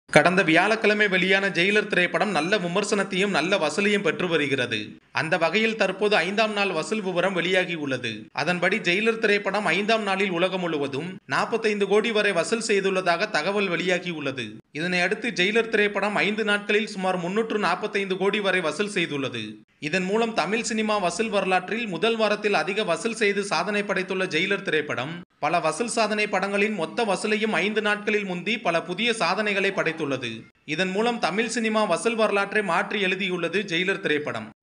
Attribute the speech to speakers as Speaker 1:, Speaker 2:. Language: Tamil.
Speaker 1: கடந்த வியாழக்கிழமை வெளியான ஜெயிலர் திரைப்படம் நல்ல விமர்சனத்தையும் நல்ல வசூலையும் பெற்று வருகிறது அந்த வகையில் தற்போது ஐந்தாம் நாள் வசூல் விவரம் வெளியாகி உள்ளது அதன்படி ஜெயிலர் திரைப்படம் ஐந்தாம் நாளில் உலகம் முழுவதும் நாற்பத்தைந்து கோடி வரை வசூல் செய்துள்ளதாக தகவல் வெளியாகி உள்ளது இதனை அடுத்து ஜெயிலர் திரைப்படம் ஐந்து நாட்களில் சுமார் முன்னூற்று நாற்பத்தைந்து கோடி வரை வசூல் செய்துள்ளது இதன் மூலம் தமிழ் சினிமா வசூல் வரலாற்றில் முதல் வாரத்தில் அதிக வசூல் செய்து சாதனை படைத்துள்ள ஜெயிலர் திரைப்படம் பல வசூல் சாதனை படங்களின் மொத்த வசூலையும் ஐந்து நாட்களில் முந்தி பல புதிய சாதனைகளை படைத்துள்ளது இதன் மூலம் தமிழ் சினிமா வசூல் வரலாற்றை மாற்றி எழுதியுள்ளது ஜெயிலர் திரைப்படம்